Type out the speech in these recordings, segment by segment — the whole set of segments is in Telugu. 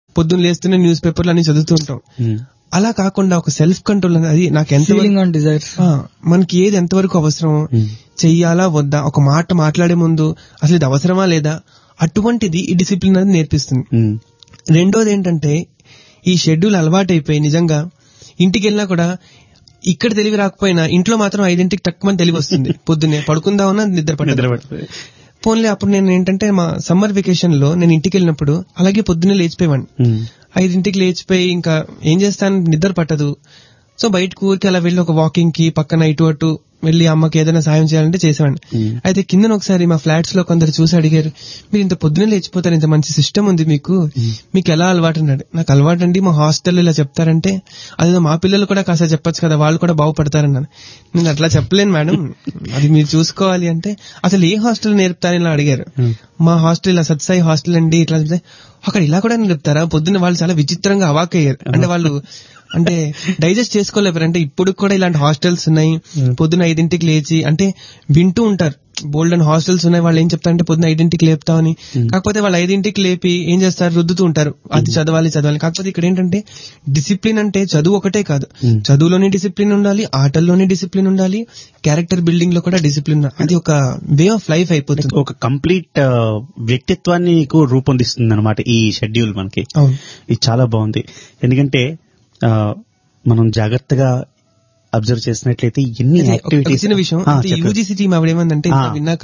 పొద్దున్న లేస్తూనే న్యూస్ పేపర్లు అన్ని చదువుతూ ఉంటాం ఉమ్, అలా కాకుండా ఒక సెల్ఫ్ కంట్రోల్ అనేది నాకు ఎంత ఫీలింగ్ ఆన్ డిజైర్స్ మనకి ఏది ఎంతవరకు అవసరం ఉమ్, చెయ్యాలా వద్దా ఒక మాట మాట్లాడే ముందు అసలు ఇది అవసరమా లేదా అటువంటిది ఈ డిసిప్లిన్ అనేది నేర్పిస్తుంది ఉమ్, రెండోది ఏంటంటే ఈ షెడ్యూల్ అలవాటైపోయి నిజంగా ఇంటికి వెళ్ళినా కూడా ఇక్కడ తెలివి రాకపోయినా ఇంట్లో మాత్రం ఐదింటికి తక్కువ తెలివి వస్తుంది పొద్దున్నే పడుకుందామన్నా నిద్ర పట్టదు నిద్ర పడుతుంది. పోన్లే అప్పుడు నేను ఏంటంటే మా సమ్మర్ వెకేషన్ లో నేను ఇంటికి వెళ్ళినప్పుడు అలాగే పొద్దున్నే లేచిపోయేవాడిని ఉమ్, ఐదింటికి లేచిపోయి ఇంకా ఏం చేస్తాను నిద్ర పట్టదు సో బయటకు ఊరికి అలా వెళ్ళి ఒక వాకింగ్ కి పక్కన ఇటు అటు వెళ్ళి అమ్మకి ఏదైనా సాయం చేయాలంటే చేసేవాడిని ఉమ్, అయితే కింద ఒకసారి మా ఫ్లాట్స్ లో కొందరు చూసి అడిగారు మీరు ఇంత పొద్దునే లేచిపోతారు ఇంత మంచి సిస్టమ్ ఉంది మీకు మీకు ఎలా అలవాటు అన్నాడు నాకు అలవాటు అండి మా హాస్టల్లో ఇలా చెప్తారంటే అదేదో మా పిల్లలు కూడా కాస్త చెప్పొచ్చు కదా వాళ్ళు కూడా బాగుపడతారన్నాను నేను అట్లా చెప్పలేను మేడం అది మీరు చూసుకోవాలి అంటే అసలు ఏ హాస్టల్ నేర్పుతారని ఇలా అడిగారు ఉమ్, మా హాస్టల్ ఇలా సత్సాయి హాస్టల్ అండి ఇట్లా చెప్తే అక్కడ ఇలా కూడా నేర్పుతారా పొద్దున్న వాళ్ళు చాలా విచిత్రంగా అవాక్ అయ్యారు అంటే వాళ్ళు అంటే డైజెస్ట్ చేసుకోలేరు అంటే ఇప్పుడు కూడా ఇలాంటి హాస్టల్స్ ఉన్నాయి పొద్దున్న ఐదింటికి లేచి అంటే వింటూ ఉంటారు బోల్డ్ అండ్ హాస్టల్స్ ఉన్నాయి వాళ్ళు ఏం చెప్తారంటే పొద్దున్న ఐదింటికి లేపుతామని కాకపోతే వాళ్ళు ఐదింటికి లేపి ఏం చేస్తారు రుద్దుతూ ఉంటారు అది చదవాలి చదవాలి కాకపోతే ఇక్కడ ఏంటంటే డిసిప్లిన్ అంటే చదువు ఒకటే కాదు చదువులోనే డిసిప్లిన్ ఉండాలి ఆటల్లోనే డిసిప్లిన్ ఉండాలి క్యారెక్టర్ బిల్డింగ్ లో కూడా డిసిప్లిన్ అది ఒక వే ఆఫ్ లైఫ్ అయిపోతుంది ఒక కంప్లీట్ వ్యక్తిత్వాన్ని నీకు రూపొందిస్తుంది అనమాట ఈ షెడ్యూల్ మనకి అవును ఇది చాలా బాగుంది ఎందుకంటే ఆ, మనం జాగ్రత్తగా అబ్జర్వ్ చేసినట్లయితే ఎన్ని ఇది ఒక- ఒక యాక్టివిటీస్ చిన్న విషయం ఆ, చెప్పండి. యూజీసీ టీం ఆవిడేమందంటే ఆ. ఇంత విన్నాక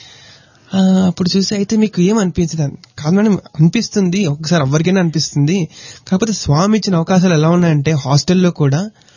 ఆ, అప్పుడు చూసి అయితే మీకు ఏం అనిపించదు అని. కాదు మేడం అనిపిస్తుంది ఒకసారి ఎవరికైనా అనిపిస్తుంది కాకపోతే స్వామి ఇచ్చిన అవకాశాలు ఎలా ఉన్నాయంటే హాస్టల్లో కూడా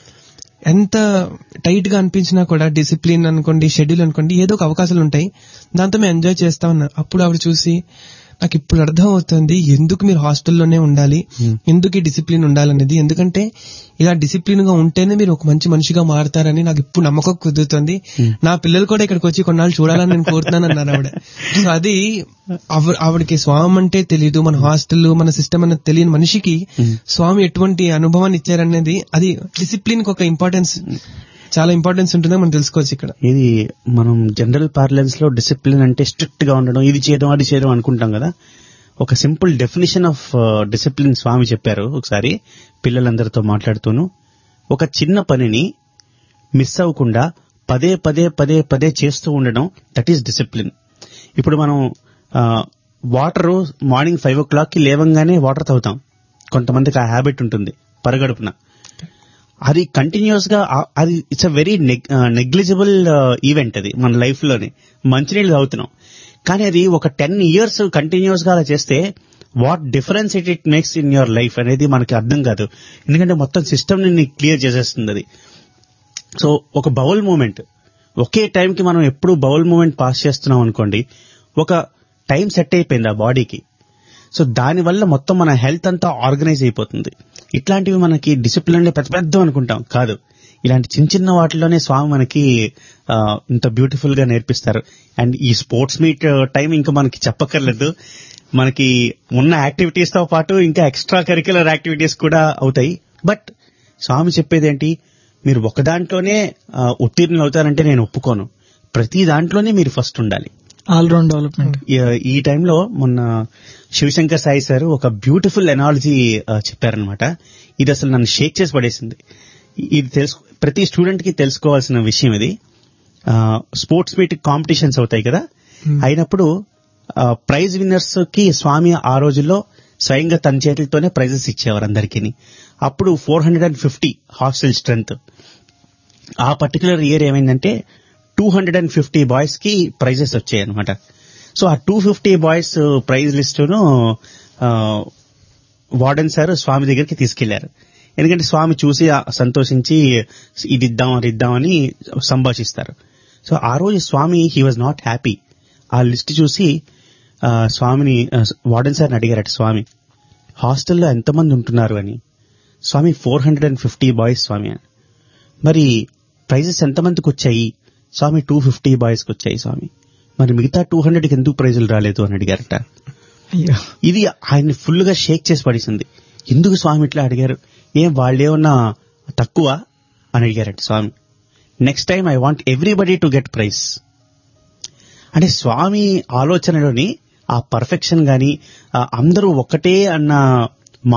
ఎంత టైట్ గా అనిపించినా కూడా డిసిప్లిన్ అనుకోండి షెడ్యూల్ అనుకోండి ఏదో ఒక అవకాశాలు ఉంటాయి దాంతో మేము ఎంజాయ్ చేస్తా ఉన్నా అప్పుడు ఆవిడ చూసి నాకు ఇప్పుడు అర్థం అవుతుంది ఎందుకు మీరు హాస్టల్లోనే ఉండాలి ఎందుకు ఈ డిసిప్లిన్ ఉండాలనేది ఎందుకంటే ఇలా డిసిప్లిన్ గా ఉంటేనే మీరు ఒక మంచి మనిషిగా మారుతారని నాకు ఇప్పుడు నమ్మకం కుదురుతుంది నా పిల్లలు కూడా ఇక్కడికి వచ్చి కొన్నాళ్ళు చూడాలని నేను కోరుతున్నాను అన్నారు ఆవిడ సో అది ఆవిడ- ఆవిడకి స్వామి అంటే తెలియదు మన హాస్టల్ మన సిస్టమ్ అనేది తెలియని మనిషికి స్వామి ఎటువంటి అనుభవాన్ని ఇచ్చారనేది అది డిసిప్లిన్ కి ఒక ఇంపార్టెన్స్ చాలా ఇంపార్టెన్స్ ఉంటుందో మనం తెలుసుకోవచ్చు ఇక్కడ ఇది మనం జనరల్ పార్లెన్స్ లో డిసిప్లిన్ అంటే స్ట్రిక్ట్ గా ఉండడం ఇది చేయడం అది చేయడం అనుకుంటాం కదా ఒక simple definition of discipline Swami చెప్పారు ఒకసారి పిల్లలందరితో మాట్లాడుతూను ఒక చిన్న పనిని మిస్ అవ్వకుండా పదే పదే పదే పదే చేస్తూ ఉండడం దట్ ఈస్ డిసిప్లిన్ ఇప్పుడు మనం water morning five o'clock కి లేవంగానే వాటర్ తాగుతాం కొంతమందికి ఆ హ్యాబిట్ ఉంటుంది పరగడుపున అది కంటిన్యూస్ గా ఆ- అది it's uh very negligible event అది మన లైఫ్ లోనే మంచినీళ్ళు తాగుతున్నాం కానీ అది ఒక టెన్ ఇయర్స్ కంటిన్యూస్ గా అలా చేస్తే what difference it it makes in your life అనేది మనకి అర్థం కాదు ఎందుకంటే మొత్తం సిస్టమ్ ని క్లియర్ చేసేస్తుంది అది సో ఒక బౌల్ మూమెంట్ ఒకే టైంకి మనం ఎప్పుడు బౌల్ మూమెంట్ పాస్ చేస్తున్నాం అనుకోండి ఒక టైం సెట్ అయిపోయింది ఆ బాడీకి సో దానివల్ల మొత్తం మన హెల్త్ అంతా ఆర్గనైజ్ అయిపోతుంది ఇట్లాంటివి మనకి డిసిప్లిన్ పెద్ద పెద్ద అనుకుంటాం కాదు ఇలాంటి చిన్న చిన్న వాటిలోనే స్వామి మనకి ఆ, ఇంత బ్యూటిఫుల్ గా నేర్పిస్తారు అండ్ ఈ స్పోర్ట్స్ మీట్ టైం ఇంకా మనకి చెప్పక్కర్లేదు మనకి ఉన్న యాక్టివిటీస్ తో పాటు ఇంకా ఎక్స్ట్రా కరిక్యులర్ యాక్టివిటీస్ కూడా అవుతాయి బట్ స్వామి చెప్పేది ఏంటి మీరు ఒక దాంట్లోనే ఆ, ఉత్తీర్ణులు అవుతారంటే నేను ఒప్పుకోను ప్రతి దాంట్లోనే మీరు ఫస్ట్ ఉండాలి ఆల్ రౌండ్ డెవలప్మెంట్ ఈ- ఈ టైంలో మొన్న శివశంకర్ సాయి సార్ ఒక బ్యూటిఫుల్ ఎనాలజీ చెప్పారనమాట ఇది అసలు నన్ను షేక్ చేసి పడేసింది ఇది తెలుసు ప్రతి స్టూడెంట్ కి తెలుసుకోవాల్సిన విషయం ఇది స్పోర్ట్స్ మీట్ కాంపిటీషన్స్ అవుతాయి కదా అయినప్పుడు ప్రైజ్ విన్నర్స్ కి స్వామి ఆ రోజుల్లో స్వయంగా తన చేతులతోనే ప్రైజెస్ ఇచ్చేవారు అందరికీ అప్పుడు four hundred and fifty hostel strength ఆ పర్టికులర్ ఇయర్ ఏమైందంటే two hundred and fifty boys కి ప్రైజెస్ వచ్చాయి అనమాట సో ఆ టూ ఫిఫ్టీ బాయ్స్ ప్రైజ్ లిస్టును వార్డెన్ సార్ స్వామి దగ్గరికి తీసుకెళ్లారు ఎందుకంటే స్వామి చూసి ఆ సంతోషించి ఇది ఇద్దాం అది ఇద్దామని సంభాషిస్తారు సో ఆ రోజు Swami he was not happy ఆ లిస్ట్ చూసి ఆ, స్వామిని ఆ, వార్డెన్ సార్ని అడిగారట స్వామి హాస్టల్లో ఎంతమంది ఉంటున్నారు అని Swami four hundred and fifty boys Swami అని. మరి ప్రైజెస్ ఎంతమందికి వచ్చాయి స్వామి టూ ఫిఫ్టీ బాయ్స్కి వచ్చాయి స్వామి మరి మిగతా టూ హండ్రెడ్కి ఎందుకు ప్రైజులు రాలేదు అని అడిగారట అయ్యో ఇది ఆయన్ని ఫుల్ గా షేక్ చేసి పడేసింది ఎందుకు స్వామి ఇట్లా అడిగారు ఏం వాళ్ళేమన్నా తక్కువ అని అడిగారట Swami next time I want everybody to get prize అంటే స్వామి ఆలోచనలోని ఆ పర్ఫెక్షన్ గాని ఆ అందరూ ఒక్కటే అన్న